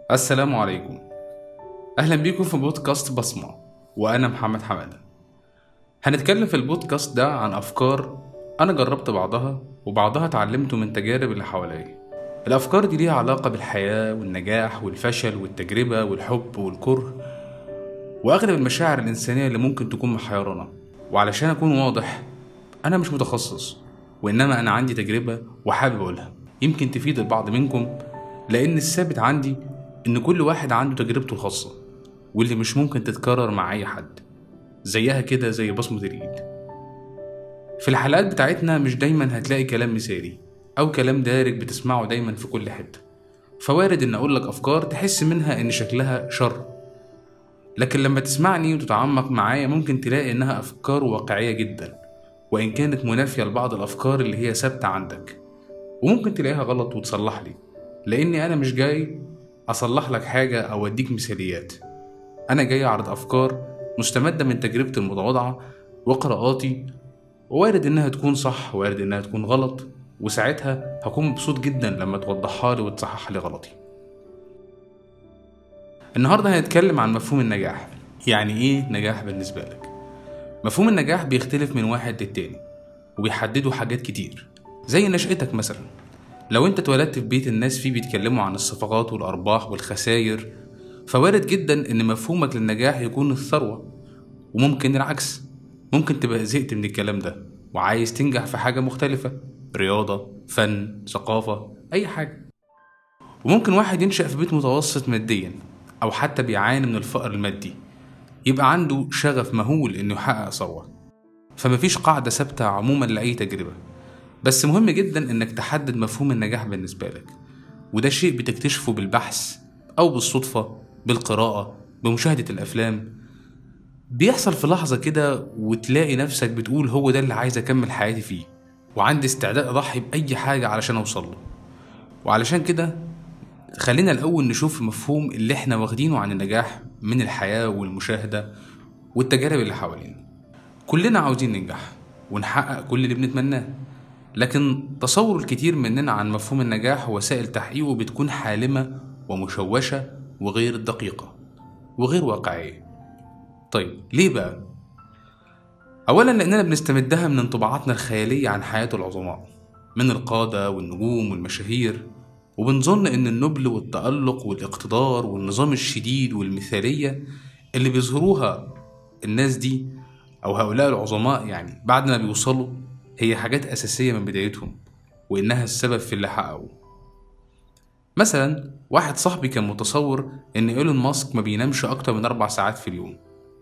السلام عليكم أهلا بيكم في بودكاست بصمة وأنا محمد حمادة هنتكلم في البودكاست ده عن أفكار أنا جربت بعضها وبعضها اتعلمته من تجارب اللي حواليا الأفكار دي ليها علاقة بالحياة والنجاح والفشل والتجربة والحب والكره وأغلب المشاعر الإنسانية اللي ممكن تكون محيرانا وعلشان أكون واضح أنا مش متخصص وإنما أنا عندي تجربة وحابب أقولها يمكن تفيد البعض منكم لأن الثابت عندي إن كل واحد عنده تجربته الخاصة واللي مش ممكن تتكرر مع أي حد زيها كده زي بصمة الإيد في الحلقات بتاعتنا مش دايما هتلاقي كلام مثالي أو كلام دارج بتسمعه دايما في كل حتة فوارد إن أقولك أفكار تحس منها إن شكلها شر لكن لما تسمعني وتتعمق معايا ممكن تلاقي إنها أفكار واقعية جدا وإن كانت منافية لبعض الأفكار اللي هي ثابتة عندك وممكن تلاقيها غلط وتصلح لي لأني أنا مش جاي أصلح لك حاجة أو أديك مثاليات أنا جاي أعرض أفكار مستمدة من تجربتي المتواضعة وقراءاتي ووارد إنها تكون صح وارد إنها تكون غلط وساعتها هكون مبسوط جدا لما توضحها لي وتصحح لي غلطي النهاردة هنتكلم عن مفهوم النجاح يعني إيه نجاح بالنسبة لك مفهوم النجاح بيختلف من واحد للتاني وبيحددوا حاجات كتير زي نشأتك مثلا لو انت اتولدت في بيت الناس فيه بيتكلموا عن الصفقات والأرباح والخسائر فوارد جدا ان مفهومك للنجاح يكون الثروة وممكن العكس ممكن تبقى زهقت من الكلام ده وعايز تنجح في حاجة مختلفة رياضة فن ثقافة أي حاجة وممكن واحد ينشأ في بيت متوسط ماديا أو حتى بيعاني من الفقر المادي يبقى عنده شغف مهول إنه يحقق ثروة فمفيش قاعدة ثابتة عموما لأي تجربة بس مهم جدا إنك تحدد مفهوم النجاح بالنسبة لك وده شيء بتكتشفه بالبحث أو بالصدفة بالقراءة بمشاهدة الأفلام بيحصل في لحظة كده وتلاقي نفسك بتقول هو ده اللي عايز أكمل حياتي فيه وعندي استعداد أضحي بأي حاجة علشان أوصل له وعلشان كده خلينا الأول نشوف مفهوم اللي احنا واخدينه عن النجاح من الحياة والمشاهدة والتجارب اللي حوالينا كلنا عاوزين ننجح ونحقق كل اللي بنتمناه لكن تصور الكتير مننا عن مفهوم النجاح ووسائل تحقيقه بتكون حالمة ومشوشة وغير دقيقة وغير واقعية طيب ليه بقى؟ أولا لأننا بنستمدها من انطباعاتنا الخيالية عن حياة العظماء من القادة والنجوم والمشاهير وبنظن إن النبل والتألق والاقتدار والنظام الشديد والمثالية اللي بيظهروها الناس دي أو هؤلاء العظماء يعني بعد ما بيوصلوا هي حاجات أساسية من بدايتهم وإنها السبب في اللي حققوه مثلا واحد صاحبي كان متصور إن إيلون ماسك ما بينامش أكتر من أربع ساعات في اليوم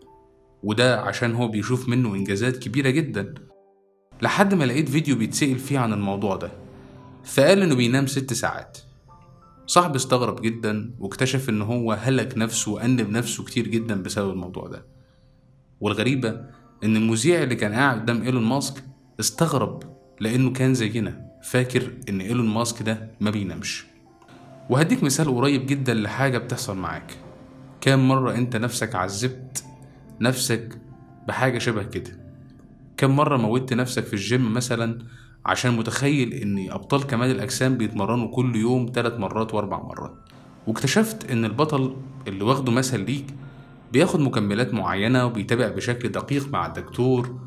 وده عشان هو بيشوف منه إنجازات كبيرة جدا لحد ما لقيت فيديو بيتسأل فيه عن الموضوع ده فقال إنه بينام ست ساعات صاحبي استغرب جدا واكتشف إن هو هلك نفسه وأنب نفسه كتير جدا بسبب الموضوع ده والغريبة إن المذيع اللي كان قاعد قدام إيلون ماسك استغرب لأنه كان زينا فاكر إن إيلون ماسك ده ما بينامش وهديك مثال قريب جدا لحاجة بتحصل معاك كام مرة أنت نفسك عذبت نفسك بحاجة شبه كده كم مرة موتت نفسك في الجيم مثلا عشان متخيل ان ابطال كمال الاجسام بيتمرنوا كل يوم ثلاث مرات واربع مرات واكتشفت ان البطل اللي واخده مثل ليك بياخد مكملات معينة وبيتابع بشكل دقيق مع الدكتور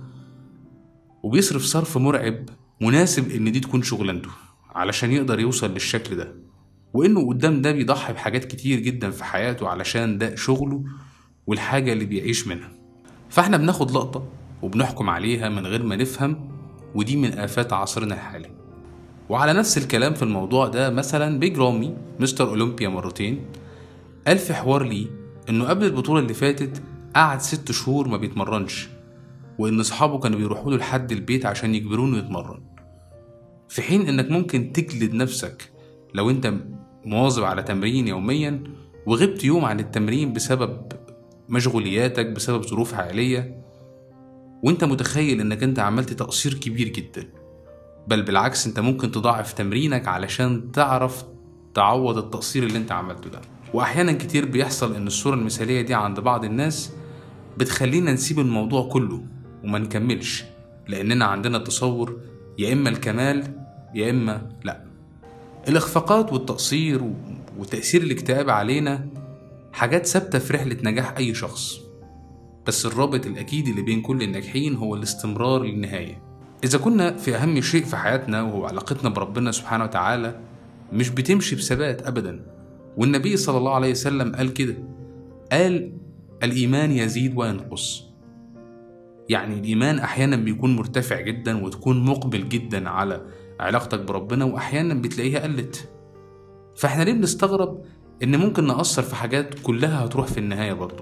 وبيصرف صرف مرعب مناسب ان دي تكون شغلانته علشان يقدر يوصل للشكل ده وانه قدام ده بيضحي بحاجات كتير جدا في حياته علشان ده شغله والحاجة اللي بيعيش منها فاحنا بناخد لقطة وبنحكم عليها من غير ما نفهم ودي من آفات عصرنا الحالي وعلى نفس الكلام في الموضوع ده مثلا بيج رامي مستر أولمبيا مرتين قال في حوار ليه إنه قبل البطولة اللي فاتت قعد ست شهور ما بيتمرنش وإن أصحابه كانوا بيروحوا له لحد البيت عشان يجبروه إنه يتمرن في حين إنك ممكن تجلد نفسك لو أنت مواظب على تمرين يوميا وغبت يوم عن التمرين بسبب مشغولياتك بسبب ظروف عائلية وانت متخيل انك انت عملت تقصير كبير جدا بل بالعكس انت ممكن تضاعف تمرينك علشان تعرف تعوض التقصير اللي انت عملته ده واحيانا كتير بيحصل ان الصورة المثالية دي عند بعض الناس بتخلينا نسيب الموضوع كله وما نكملش لاننا عندنا تصور يا اما الكمال يا اما لا الاخفاقات والتقصير وتأثير الاكتئاب علينا حاجات ثابتة في رحلة نجاح أي شخص بس الرابط الأكيد اللي بين كل الناجحين هو الاستمرار للنهاية إذا كنا في أهم شيء في حياتنا وهو علاقتنا بربنا سبحانه وتعالى مش بتمشي بثبات أبدا والنبي صلى الله عليه وسلم قال كده قال الإيمان يزيد وينقص يعني الإيمان أحيانا بيكون مرتفع جدا وتكون مقبل جدا على علاقتك بربنا وأحيانا بتلاقيها قلت فإحنا ليه بنستغرب إن ممكن نأثر في حاجات كلها هتروح في النهاية برضه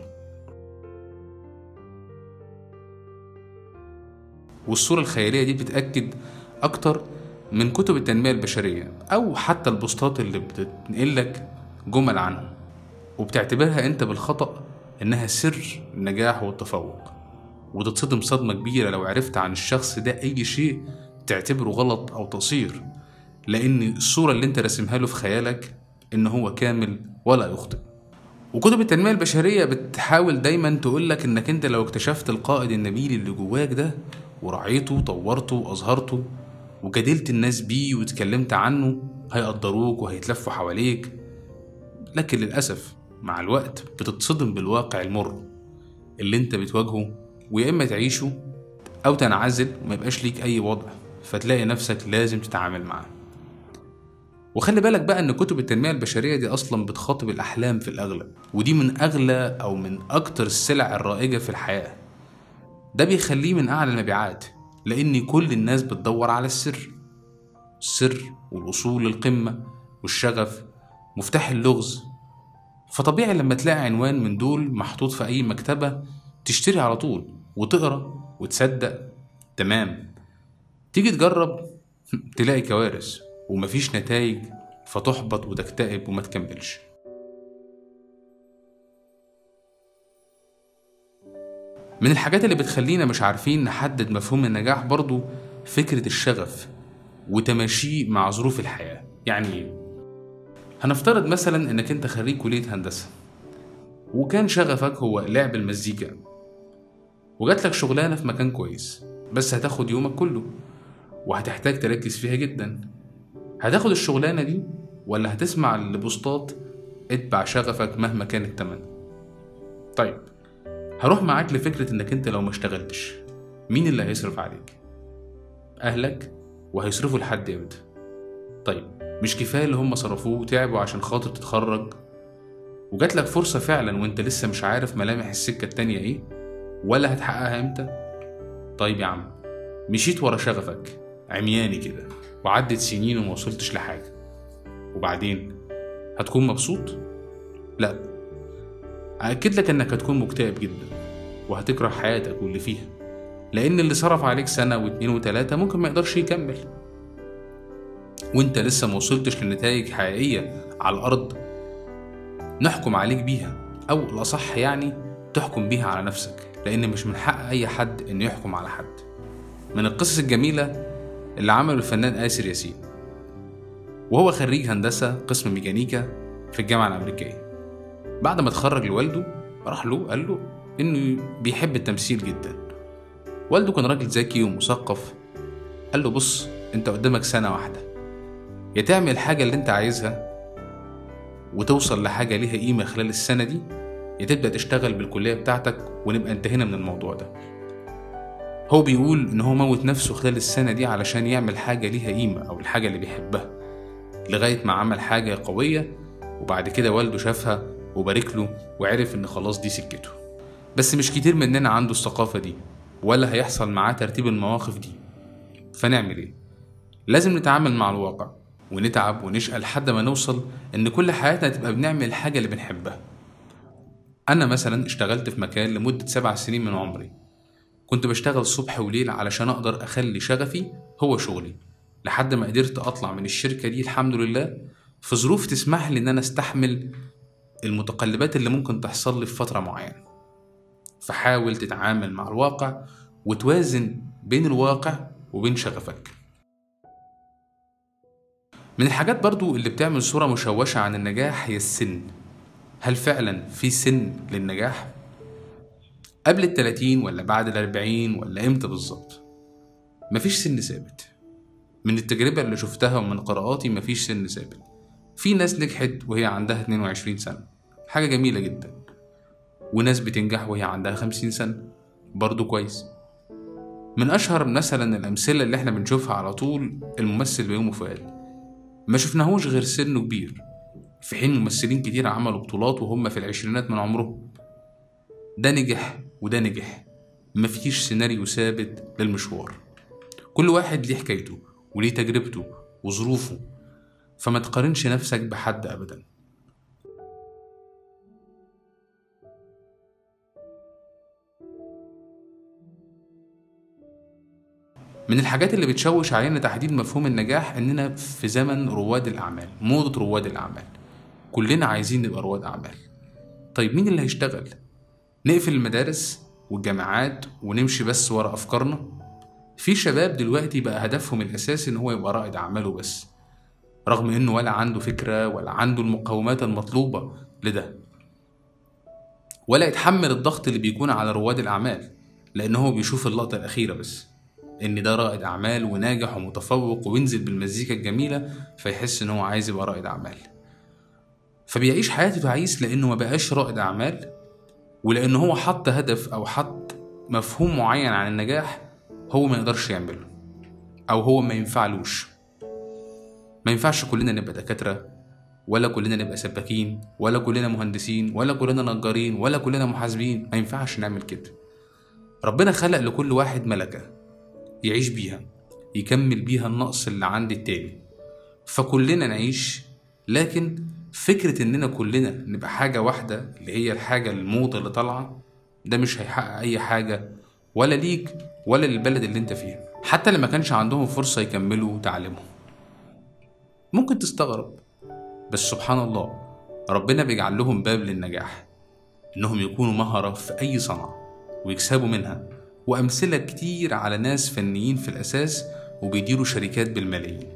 والصورة الخيالية دي بتتأكد أكتر من كتب التنمية البشرية أو حتى البوستات اللي بتنقلك جمل عنهم وبتعتبرها أنت بالخطأ إنها سر النجاح والتفوق وتتصدم صدمة كبيرة لو عرفت عن الشخص ده أي شيء تعتبره غلط أو تقصير لأن الصورة اللي أنت راسمها له في خيالك إن هو كامل ولا يخطئ وكتب التنمية البشرية بتحاول دايما تقولك إنك أنت لو اكتشفت القائد النبيل اللي جواك ده ورعيته وطورته وأظهرته وجادلت الناس بيه واتكلمت عنه هيقدروك وهيتلفوا حواليك لكن للأسف مع الوقت بتتصدم بالواقع المر اللي انت بتواجهه ويا إما تعيشه أو تنعزل وما يبقاش ليك أي وضع فتلاقي نفسك لازم تتعامل معاه وخلي بالك بقى ان كتب التنميه البشريه دي اصلا بتخاطب الاحلام في الاغلب ودي من اغلى او من اكتر السلع الرائجه في الحياه ده بيخليه من اعلى المبيعات لان كل الناس بتدور على السر السر والوصول للقمه والشغف مفتاح اللغز فطبيعي لما تلاقي عنوان من دول محطوط في اي مكتبه تشتري على طول وتقرا وتصدق تمام تيجي تجرب تلاقي كوارث ومفيش نتائج فتحبط وتكتئب وما تكملش من الحاجات اللي بتخلينا مش عارفين نحدد مفهوم النجاح برضو فكرة الشغف وتماشيه مع ظروف الحياة يعني ايه؟ هنفترض مثلا انك انت خريج كلية هندسة وكان شغفك هو لعب المزيكا وجاتلك شغلانة في مكان كويس بس هتاخد يومك كله وهتحتاج تركز فيها جدا هتاخد الشغلانة دي ولا هتسمع البوستات اتبع شغفك مهما كان التمن طيب هروح معاك لفكرة انك انت لو ما اشتغلتش مين اللي هيصرف عليك اهلك وهيصرفوا لحد امتى طيب مش كفاية اللي هم صرفوه وتعبوا عشان خاطر تتخرج وجات لك فرصة فعلا وانت لسه مش عارف ملامح السكة التانية ايه ولا هتحققها امتى طيب يا عم مشيت ورا شغفك عمياني كده وعدت سنين وما وصلتش لحاجة وبعدين هتكون مبسوط؟ لا أأكد لك إنك هتكون مكتئب جدا وهتكره حياتك واللي فيها لأن اللي صرف عليك سنة واتنين وتلاتة ممكن ما يقدرش يكمل وانت لسه ما وصلتش لنتائج حقيقية على الأرض نحكم عليك بيها أو الأصح يعني تحكم بيها على نفسك لأن مش من حق أي حد إنه يحكم على حد من القصص الجميلة اللي عمله الفنان آسر ياسين وهو خريج هندسة قسم ميكانيكا في الجامعة الأمريكية بعد ما اتخرج لوالده راح له قال له إنه بيحب التمثيل جدا والده كان راجل ذكي ومثقف قال له بص انت قدامك سنة واحدة يا تعمل الحاجة اللي انت عايزها وتوصل لحاجة ليها قيمة خلال السنة دي يا تبدأ تشتغل بالكلية بتاعتك ونبقى انتهينا من الموضوع ده هو بيقول إن هو موت نفسه خلال السنة دي علشان يعمل حاجة ليها قيمة أو الحاجة اللي بيحبها لغاية ما عمل حاجة قوية وبعد كده والده شافها وبارك له وعرف إن خلاص دي سكته بس مش كتير مننا عنده الثقافة دي ولا هيحصل معاه ترتيب المواقف دي فنعمل ايه؟ لازم نتعامل مع الواقع ونتعب ونشقى لحد ما نوصل إن كل حياتنا تبقى بنعمل الحاجة اللي بنحبها أنا مثلا اشتغلت في مكان لمدة سبع سنين من عمري كنت بشتغل صبح وليل علشان أقدر أخلي شغفي هو شغلي لحد ما قدرت أطلع من الشركة دي الحمد لله في ظروف تسمح لي إن أنا أستحمل المتقلبات اللي ممكن تحصل لي في فترة معينة فحاول تتعامل مع الواقع وتوازن بين الواقع وبين شغفك من الحاجات برضو اللي بتعمل صورة مشوشة عن النجاح هي السن هل فعلا في سن للنجاح؟ قبل التلاتين ولا بعد الأربعين ولا إمتى بالظبط؟ مفيش سن ثابت من التجربة اللي شفتها ومن قراءاتي مفيش سن ثابت في ناس نجحت وهي عندها 22 سنة حاجة جميلة جدا وناس بتنجح وهي عندها 50 سنة برضو كويس من أشهر مثلا الأمثلة اللي احنا بنشوفها على طول الممثل بيومي فؤاد ما شفناهوش غير سنه كبير في حين ممثلين كتير عملوا بطولات وهم في العشرينات من عمرهم ده نجح وده نجح مفيش سيناريو ثابت للمشوار كل واحد ليه حكايته وليه تجربته وظروفه فما تقارنش نفسك بحد أبدا من الحاجات اللي بتشوش علينا تحديد مفهوم النجاح إننا في زمن رواد الأعمال موضة رواد الأعمال كلنا عايزين نبقى رواد أعمال طيب مين اللي هيشتغل؟ نقفل المدارس والجامعات ونمشي بس ورا أفكارنا؟ في شباب دلوقتي بقى هدفهم الأساسي إن هو يبقى رائد أعماله بس رغم إنه ولا عنده فكرة ولا عنده المقومات المطلوبة لده ولا يتحمل الضغط اللي بيكون على رواد الأعمال لأن هو بيشوف اللقطة الأخيرة بس إن ده رائد أعمال وناجح ومتفوق وينزل بالمزيكا الجميلة فيحس إن هو عايز يبقى رائد أعمال فبيعيش حياته تعيس لأنه ما بقاش رائد أعمال ولأن هو حط هدف أو حط مفهوم معين عن النجاح هو ما يقدرش يعمله أو هو ما ينفعلوش ما ينفعش كلنا نبقى دكاترة ولا كلنا نبقى سباكين ولا كلنا مهندسين ولا كلنا نجارين ولا كلنا محاسبين ما ينفعش نعمل كده ربنا خلق لكل واحد ملكة يعيش بيها يكمل بيها النقص اللي عند التاني فكلنا نعيش لكن فكرة إننا كلنا نبقى حاجة واحدة اللي هي الحاجة الموضة اللي طالعة ده مش هيحقق أي حاجة ولا ليك ولا للبلد اللي انت فيها حتى اللي ما كانش عندهم فرصة يكملوا تعليمهم ممكن تستغرب بس سبحان الله ربنا بيجعل لهم باب للنجاح إنهم يكونوا مهرة في أي صنعة ويكسبوا منها وأمثلة كتير على ناس فنيين في الأساس وبيديروا شركات بالملايين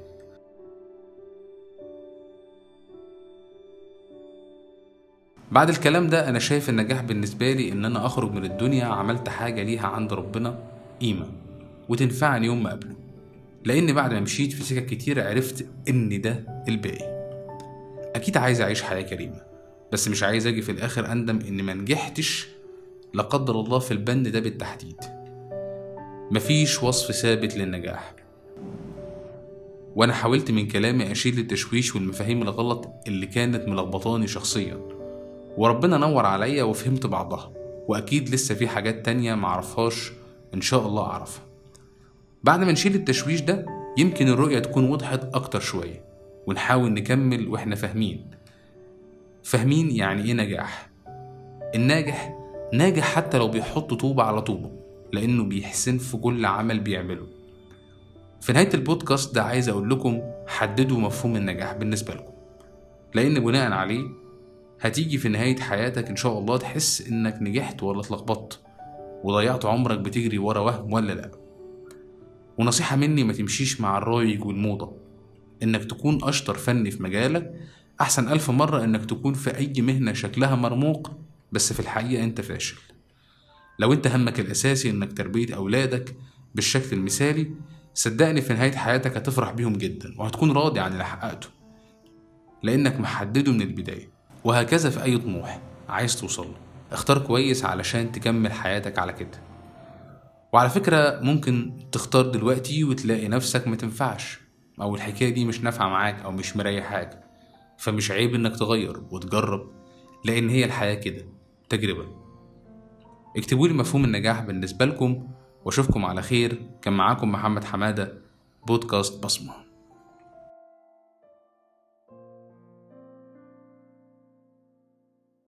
بعد الكلام ده أنا شايف النجاح بالنسبة لي إن أنا أخرج من الدنيا عملت حاجة ليها عند ربنا قيمة وتنفعني يوم ما قبله لأن بعد ما مشيت في سكك كتير عرفت إن ده الباقي أكيد عايز أعيش حياة كريمة بس مش عايز أجي في الآخر أندم إن ما نجحتش لا قدر الله في البند ده بالتحديد مفيش وصف ثابت للنجاح وأنا حاولت من كلامي أشيل التشويش والمفاهيم الغلط اللي كانت ملخبطاني شخصيا وربنا نور عليا وفهمت بعضها وأكيد لسه في حاجات تانية معرفهاش إن شاء الله أعرفها بعد ما نشيل التشويش ده يمكن الرؤية تكون وضحت أكتر شوية ونحاول نكمل وإحنا فاهمين فاهمين يعني إيه نجاح الناجح ناجح حتى لو بيحط طوبة على طوبة لأنه بيحسن في كل عمل بيعمله في نهاية البودكاست ده عايز أقول لكم حددوا مفهوم النجاح بالنسبة لكم لأن بناء عليه هتيجي في نهاية حياتك إن شاء الله تحس إنك نجحت ولا اتلخبطت وضيعت عمرك بتجري ورا وهم ولا لأ ونصيحة مني ما تمشيش مع الرايج والموضة إنك تكون أشطر فني في مجالك أحسن ألف مرة إنك تكون في أي مهنة شكلها مرموق بس في الحقيقة أنت فاشل لو أنت همك الأساسي إنك تربية أولادك بالشكل المثالي صدقني في نهاية حياتك هتفرح بيهم جدا وهتكون راضي عن اللي حققته لأنك محدده من البداية وهكذا في أي طموح عايز توصله اختار كويس علشان تكمل حياتك على كده وعلى فكرة ممكن تختار دلوقتي وتلاقي نفسك ما تنفعش أو الحكاية دي مش نافعة معاك أو مش مريحاك فمش عيب إنك تغير وتجرب لأن هي الحياة كده تجربة اكتبوا لي مفهوم النجاح بالنسبة لكم واشوفكم على خير كان معاكم محمد حمادة بودكاست بصمه